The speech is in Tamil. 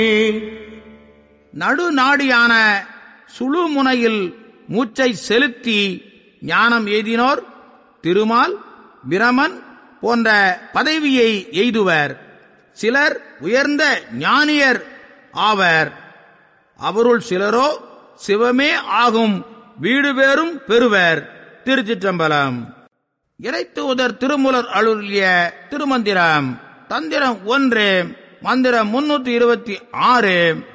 நடுநாடியான சுழுமுனையில் மூச்சை செலுத்தி ஞானம் எய்தினோர் திருமால் பிரமன் போன்ற பதவியை எய்துவர் சிலர் உயர்ந்த ஞானியர் ஆவர் அவருள் சிலரோ சிவமே ஆகும் வீடு பேரும் பெறுவர் திருச்சிற்றம்பலம் இறைத்தூதர் திருமுலர் அருளிய திருமந்திரம் தந்திரம் ஒன்று மந்திரம் முன்னூத்தி இருபத்தி ஆறு